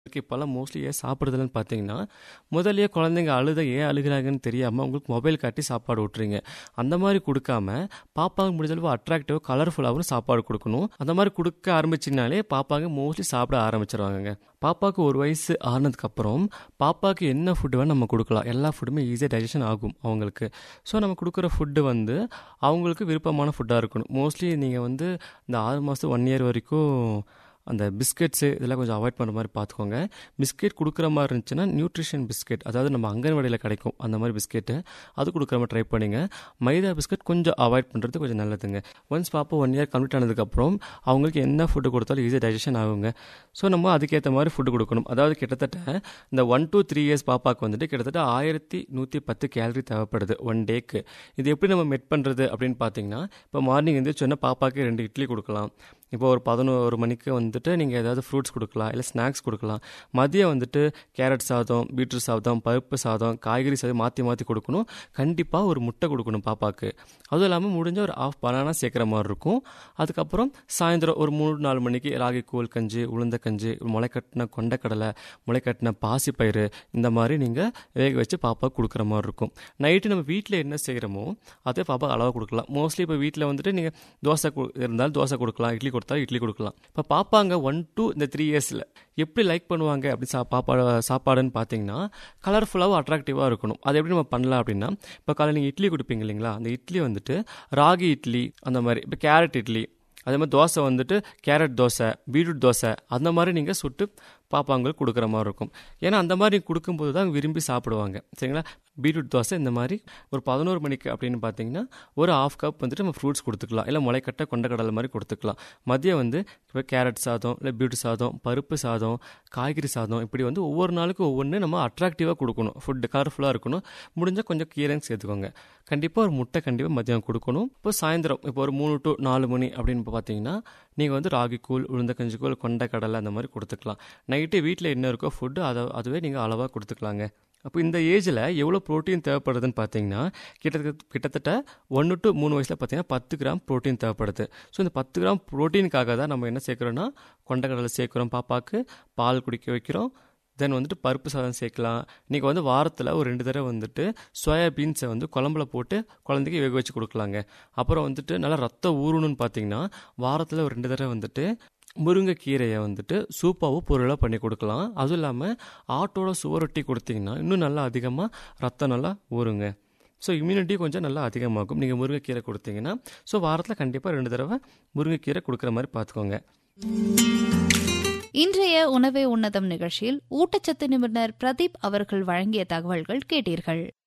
இப்போல்லாம் மோஸ்ட்லி ஏன் சாப்பிடுறதுலன்னு பார்த்தீங்கன்னா முதல்லயே குழந்தைங்க அழுத ஏன் அழுகிறாங்கன்னு தெரியாமல் உங்களுக்கு மொபைல் காட்டி சாப்பாடு விட்றீங்க அந்த மாதிரி கொடுக்காம பாப்பாவுக்கு முடிஞ்சளவு அட்ராக்டிவாக கலர்ஃபுல்லாகவும் சாப்பாடு கொடுக்கணும் அந்த மாதிரி கொடுக்க ஆரம்பிச்சிங்கனாலே பாப்பாங்க மோஸ்ட்லி சாப்பிட ஆரம்பிச்சிருவாங்கங்க பாப்பாவுக்கு ஒரு வயசு ஆனதுக்கப்புறம் பாப்பாவுக்கு என்ன ஃபுட்டு வேணும் நம்ம கொடுக்கலாம் எல்லா ஃபுட்டுமே ஈஸியாக டைஜஷன் ஆகும் அவங்களுக்கு ஸோ நம்ம கொடுக்குற ஃபுட்டு வந்து அவங்களுக்கு விருப்பமான ஃபுட்டாக இருக்கணும் மோஸ்ட்லி நீங்கள் வந்து இந்த ஆறு மாதம் ஒன் இயர் வரைக்கும் அந்த பிஸ்கெட்ஸு இதெல்லாம் கொஞ்சம் அவாய்ட் பண்ணுற மாதிரி பார்த்துக்கோங்க பிஸ்கெட் கொடுக்குற மாதிரி இருந்துச்சுன்னா நியூட்ரிஷன் பிஸ்கெட் அதாவது நம்ம அங்கன்வாடியில் கிடைக்கும் அந்த மாதிரி பிஸ்கெட்டு அது கொடுக்குற மாதிரி ட்ரை பண்ணிங்க மைதா பிஸ்கெட் கொஞ்சம் அவாய்ட் பண்ணுறது கொஞ்சம் நல்லதுங்க ஒன்ஸ் பாப்பா ஒன் இயர் கம்ப்ளீட் ஆனதுக்கப்புறம் அவங்களுக்கு என்ன ஃபுட்டு கொடுத்தாலும் ஈஸியாக டைஜஷன் ஆகுங்க ஸோ நம்ம அதுக்கேற்ற மாதிரி ஃபுட்டு கொடுக்கணும் அதாவது கிட்டத்தட்ட இந்த ஒன் டூ த்ரீ இயர்ஸ் பாப்பாவுக்கு வந்துட்டு கிட்டத்தட்ட ஆயிரத்தி நூற்றி பத்து கேலரி தேவைப்படுது ஒன் டேக்கு இது எப்படி நம்ம மெட் பண்ணுறது அப்படின்னு பார்த்தீங்கன்னா இப்போ மார்னிங் வந்து சொன்னால் பாப்பாவுக்கு ரெண்டு இட்லி கொடுக்கலாம் இப்போ ஒரு பதினோரு மணிக்கு வந்துட்டு நீங்கள் ஏதாவது ஃப்ரூட்ஸ் கொடுக்கலாம் இல்லை ஸ்நாக்ஸ் கொடுக்கலாம் மதியம் வந்துட்டு கேரட் சாதம் பீட்ரூட் சாதம் பருப்பு சாதம் காய்கறி சாதம் மாற்றி மாற்றி கொடுக்கணும் கண்டிப்பாக ஒரு முட்டை கொடுக்கணும் பாப்பாவுக்கு அதுவும் இல்லாமல் முடிஞ்ச ஒரு ஆஃப் பனானா சேர்க்குற மாதிரி இருக்கும் அதுக்கப்புறம் சாயந்தரம் ஒரு மூணு நாலு மணிக்கு ராகி கூழ் கஞ்சி உளுந்த கஞ்சி முளைக்கட்டின கொண்டக்கடலை முளைக்கட்டின பாசிப்பயிறு இந்த மாதிரி நீங்கள் வேக வச்சு பாப்பாவுக்கு கொடுக்குற மாதிரி இருக்கும் நைட்டு நம்ம வீட்டில் என்ன செய்கிறோமோ அதே பாப்பா அளவாக கொடுக்கலாம் மோஸ்ட்லி இப்போ வீட்டில் வந்துட்டு நீங்கள் தோசை கு- இருந்தாலும் தோசை கொடுக்கலாம் இட்லி கொடுத்தாலும் இட்லி கொடுக்கலாம் இப்போ பாப்பாங்க ஒன் டூ இந்த த்ரீ இயர்ஸில் எப்படி லைக் பண்ணுவாங்க அப்படி சா பாப்பாடு சாப்பாடுன்னு பார்த்தீங்கன்னா கலர்ஃபுல்லாகவும் அட்ராக்டிவாக இருக்கணும் அது எப்படி நம்ம பண்ணலாம் அப்படின்னா இப்போ காலையில் நீங்கள் இட்லி கொடுப்பீங்க இல்லைங்களா அந்த இட்லி வந்துட்டு ராகி இட்லி அந்த மாதிரி இப்போ கேரட் இட்லி அதே மாதிரி தோசை வந்துட்டு கேரட் தோசை பீட்ரூட் தோசை அந்த மாதிரி நீங்கள் சுட்டு பாப்பாங்களுக்கு கொடுக்குற மாதிரி இருக்கும் ஏன்னா அந்த மாதிரி கொடுக்கும்போது தான் விரும்பி சாப்பிடுவாங்க சரிங்களா பீட்ரூட் தோசை இந்த மாதிரி ஒரு பதினோரு மணிக்கு அப்படின்னு பார்த்தீங்கன்னா ஒரு ஆஃப் கப் வந்துட்டு நம்ம ஃப்ரூட்ஸ் கொடுத்துக்கலாம் இல்லை முளைக்கட்டை கொண்டக்கடலை மாதிரி கொடுத்துக்கலாம் மதியம் வந்து இப்போ கேரட் சாதம் இல்லை பீட்ரூட் சாதம் பருப்பு சாதம் காய்கறி சாதம் இப்படி வந்து ஒவ்வொரு நாளுக்கும் ஒவ்வொன்று நம்ம அட்ராக்டிவாக கொடுக்கணும் ஃபுட்டு கலர்ஃபுல்லாக இருக்கணும் முடிஞ்சால் கொஞ்சம் கீரைன்னு சேர்த்துக்கோங்க கண்டிப்பாக ஒரு முட்டை கண்டிப்பாக மதியம் கொடுக்கணும் இப்போ சாயந்தரம் இப்போ ஒரு மூணு டு நாலு மணி அப்படின்னு இப்போ பார்த்தீங்கன்னா நீங்கள் வந்து ராகி கூழ் உளுந்த கஞ்சி கூழ் கொண்ட கடலை அந்த மாதிரி கொடுத்துக்கலாம் நைட்டு வீட்டில் என்ன இருக்கோ ஃபுட்டு அதை அதுவே நீங்கள் அளவாக கொடுத்துக்கலாங்க அப்போ இந்த ஏஜில் எவ்வளோ ப்ரோட்டீன் தேவைப்படுதுன்னு பார்த்தீங்கன்னா கிட்டத்தட்ட கிட்டத்தட்ட ஒன்று டு மூணு வயசில் பார்த்தீங்கன்னா பத்து கிராம் ப்ரோட்டீன் தேவைப்படுது ஸோ இந்த பத்து கிராம் ப்ரோட்டீனுக்காக தான் நம்ம என்ன சேர்க்குறோன்னா கொண்டக்கடலை சேர்க்குறோம் பாப்பாவுக்கு பால் குடிக்க வைக்கிறோம் தென் வந்துட்டு பருப்பு சாதம் சேர்க்கலாம் நீங்கள் வந்து வாரத்தில் ஒரு ரெண்டு தடவை வந்துட்டு சோயா பீன்ஸை வந்து குழம்புல போட்டு குழந்தைக்கு வேக வச்சு கொடுக்கலாங்க அப்புறம் வந்துட்டு நல்லா ரத்தம் ஊறணும்னு பார்த்தீங்கன்னா வாரத்தில் ஒரு ரெண்டு தடவை வந்துட்டு முருங்கைக்கீரையை வந்துட்டு சூப்பாவும் பொருளாக பண்ணி கொடுக்கலாம் அதுவும் இல்லாமல் ஆட்டோட சுவரொட்டி கொடுத்தீங்கன்னா இன்னும் நல்லா அதிகமாக ரத்தம் நல்லா ஊறுங்க ஸோ இம்யூனிட்டி கொஞ்சம் நல்லா அதிகமாகும் நீங்கள் முருங்கைக்கீரை கொடுத்தீங்கன்னா ஸோ வாரத்தில் கண்டிப்பாக ரெண்டு தடவை முருங்கைக்கீரை கொடுக்குற மாதிரி பார்த்துக்கோங்க இன்றைய உணவே உன்னதம் நிகழ்ச்சியில் ஊட்டச்சத்து நிபுணர் பிரதீப் அவர்கள் வழங்கிய தகவல்கள் கேட்டீர்கள்